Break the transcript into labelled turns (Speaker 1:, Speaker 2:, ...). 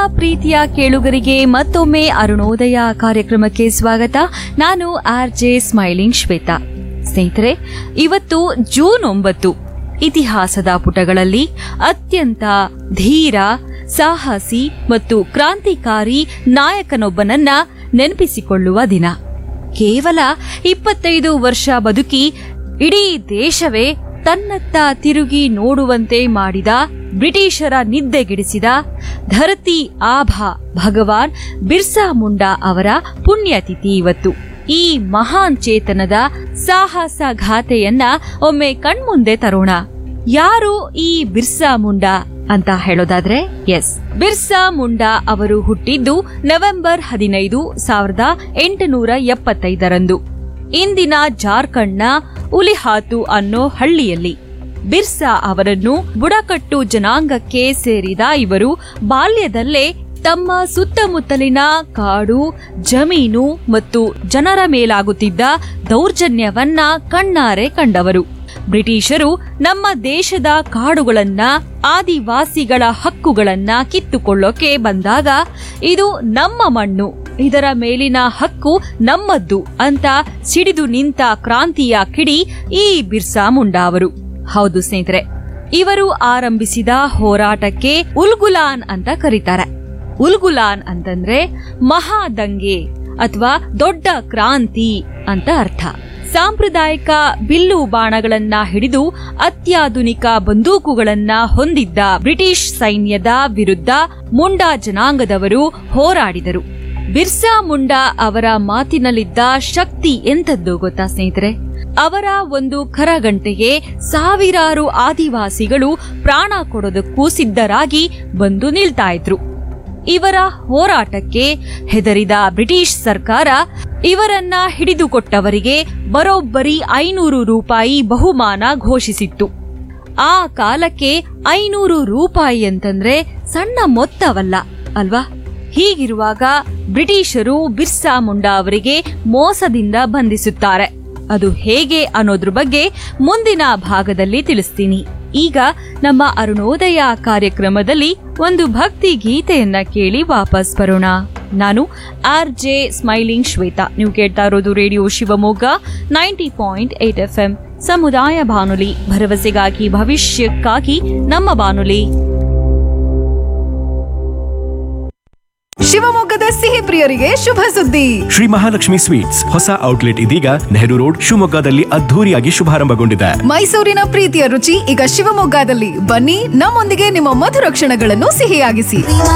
Speaker 1: ಪ್ರೀತಿಯ ಕೇಳುಗರಿಗೆ ಮತ್ತೊಮ್ಮೆ ಅರುಣೋದಯ ಕಾರ್ಯಕ್ರಮಕ್ಕೆ ಸ್ವಾಗತ ನಾನು ಆರ್ ಜೆ ಸ್ಮೈಲಿಂಗ್ ಶ್ವೇತಾ ಸ್ನೇಹಿತರೆ ಇವತ್ತು ಜೂನ್ ಒಂಬತ್ತು ಇತಿಹಾಸದ ಪುಟಗಳಲ್ಲಿ ಅತ್ಯಂತ ಧೀರ ಸಾಹಸಿ ಮತ್ತು ಕ್ರಾಂತಿಕಾರಿ ನಾಯಕನೊಬ್ಬನನ್ನ ನೆನಪಿಸಿಕೊಳ್ಳುವ ದಿನ ಕೇವಲ ಇಪ್ಪತ್ತೈದು ವರ್ಷ ಬದುಕಿ ಇಡೀ ದೇಶವೇ ತನ್ನತ್ತ ತಿರುಗಿ ನೋಡುವಂತೆ ಮಾಡಿದ ಬ್ರಿಟಿಷರ ನಿದ್ದೆಗೆಡಿಸಿದ ಧರತಿ ಆಭಾ ಭಗವಾನ್ ಬಿರ್ಸಾ ಮುಂಡಾ ಅವರ ಪುಣ್ಯತಿಥಿ ಇವತ್ತು ಈ ಮಹಾನ್ ಚೇತನದ ಸಾಹಸ ಘಾತೆಯನ್ನ ಒಮ್ಮೆ ಕಣ್ಮುಂದೆ ತರೋಣ ಯಾರು ಈ ಬಿರ್ಸಾ ಮುಂಡಾ ಅಂತ ಹೇಳೋದಾದ್ರೆ ಎಸ್ ಬಿರ್ಸಾ ಮುಂಡಾ ಅವರು ಹುಟ್ಟಿದ್ದು ನವೆಂಬರ್ ಹದಿನೈದು ಸಾವಿರದ ಎಂಟುನೂರ ಎಪ್ಪತ್ತೈದರಂದು ಇಂದಿನ ಜಾರ್ಖಂಡ್ನ ಉಲಿಹಾತು ಅನ್ನೋ ಹಳ್ಳಿಯಲ್ಲಿ ಬಿರ್ಸಾ ಅವರನ್ನು ಬುಡಕಟ್ಟು ಜನಾಂಗಕ್ಕೆ ಸೇರಿದ ಇವರು ಬಾಲ್ಯದಲ್ಲೇ ತಮ್ಮ ಸುತ್ತಮುತ್ತಲಿನ ಕಾಡು ಜಮೀನು ಮತ್ತು ಜನರ ಮೇಲಾಗುತ್ತಿದ್ದ ದೌರ್ಜನ್ಯವನ್ನ ಕಣ್ಣಾರೆ ಕಂಡವರು ಬ್ರಿಟಿಷರು ನಮ್ಮ ದೇಶದ ಕಾಡುಗಳನ್ನ ಆದಿವಾಸಿಗಳ ಹಕ್ಕುಗಳನ್ನ ಕಿತ್ತುಕೊಳ್ಳೋಕೆ ಬಂದಾಗ ಇದು ನಮ್ಮ ಮಣ್ಣು ಇದರ ಮೇಲಿನ ಹಕ್ಕು ನಮ್ಮದ್ದು ಅಂತ ಸಿಡಿದು ನಿಂತ ಕ್ರಾಂತಿಯ ಕಿಡಿ ಈ ಬಿರ್ಸಾ ಮುಂಡಾ ಅವರು ಹೌದು ಸ್ನೇಹಿತರೆ ಇವರು ಆರಂಭಿಸಿದ ಹೋರಾಟಕ್ಕೆ ಉಲ್ಗುಲಾನ್ ಅಂತ ಕರೀತಾರೆ ಉಲ್ಗುಲಾನ್ ಅಂತಂದ್ರೆ ಮಹಾದಂಗೆ ಅಥವಾ ದೊಡ್ಡ ಕ್ರಾಂತಿ ಅಂತ ಅರ್ಥ ಸಾಂಪ್ರದಾಯಿಕ ಬಿಲ್ಲು ಬಾಣಗಳನ್ನ ಹಿಡಿದು ಅತ್ಯಾಧುನಿಕ ಬಂದೂಕುಗಳನ್ನ ಹೊಂದಿದ್ದ ಬ್ರಿಟಿಷ್ ಸೈನ್ಯದ ವಿರುದ್ಧ ಮುಂಡಾ ಜನಾಂಗದವರು ಹೋರಾಡಿದರು ಬಿರ್ಸಾ ಮುಂಡಾ ಅವರ ಮಾತಿನಲ್ಲಿದ್ದ ಶಕ್ತಿ ಎಂಥದ್ದು ಗೊತ್ತಾ ಸ್ನೇಹಿತರೆ ಅವರ ಒಂದು ಕರಗಂಟೆಗೆ ಸಾವಿರಾರು ಆದಿವಾಸಿಗಳು ಪ್ರಾಣ ಕೊಡೋದಕ್ಕೂ ಸಿದ್ಧರಾಗಿ ಬಂದು ನಿಲ್ತಾ ಇದ್ರು ಇವರ ಹೋರಾಟಕ್ಕೆ ಹೆದರಿದ ಬ್ರಿಟಿಷ್ ಸರ್ಕಾರ ಇವರನ್ನ ಹಿಡಿದುಕೊಟ್ಟವರಿಗೆ ಬರೋಬ್ಬರಿ ಐನೂರು ರೂಪಾಯಿ ಬಹುಮಾನ ಘೋಷಿಸಿತ್ತು ಆ ಕಾಲಕ್ಕೆ ಐನೂರು ರೂಪಾಯಿ ಅಂತಂದ್ರೆ ಸಣ್ಣ ಮೊತ್ತವಲ್ಲ ಅಲ್ವಾ ಹೀಗಿರುವಾಗ ಬ್ರಿಟಿಷರು ಬಿರ್ಸಾ ಮುಂಡಾ ಅವರಿಗೆ ಮೋಸದಿಂದ ಬಂಧಿಸುತ್ತಾರೆ ಅದು ಹೇಗೆ ಅನ್ನೋದ್ರ ಬಗ್ಗೆ ಮುಂದಿನ ಭಾಗದಲ್ಲಿ ತಿಳಿಸ್ತೀನಿ ಈಗ ನಮ್ಮ ಅರುಣೋದಯ ಕಾರ್ಯಕ್ರಮದಲ್ಲಿ ಒಂದು ಭಕ್ತಿ ಗೀತೆಯನ್ನ ಕೇಳಿ ವಾಪಸ್ ಬರೋಣ ನಾನು ಆರ್ ಜೆ ಸ್ಮೈಲಿಂಗ್ ಶ್ವೇತಾ ನೀವು ಕೇಳ್ತಾ ಇರೋದು radio Shivamogga ninety point eight F M ಸಮುದಾಯ ಬಾನುಲಿ ಭರವಸೆಗಾಗಿ ಭವಿಷ್ಯಕ್ಕಾಗಿ ನಮ್ಮ ಬಾನುಲಿ
Speaker 2: ಶಿವಮೊಗ್ಗದ ಸಿಹಿ ಪ್ರಿಯರಿಗೆ ಶುಭ ಸುದ್ದಿ
Speaker 3: ಶ್ರೀ ಮಹಾಲಕ್ಷ್ಮಿ ಸ್ವೀಟ್ಸ್ ಹೊಸ ಔಟ್ಲೆಟ್ ಇದೀಗ ನೆಹರು ರೋಡ್ ಶಿವಮೊಗ್ಗದಲ್ಲಿ ಅದ್ಧೂರಿಯಾಗಿ ಶುಭಾರಂಭಗೊಂಡಿದೆ
Speaker 2: ಮೈಸೂರಿನ ಪ್ರೀತಿಯ ರುಚಿ ಈಗ ಶಿವಮೊಗ್ಗದಲ್ಲಿ ಬನ್ನಿ ನಮ್ಮೊಂದಿಗೆ ನಿಮ್ಮ ಮಧುರ ಕ್ಷಣಗಳನ್ನು ಸಿಹಿಯಾಗಿಸಿ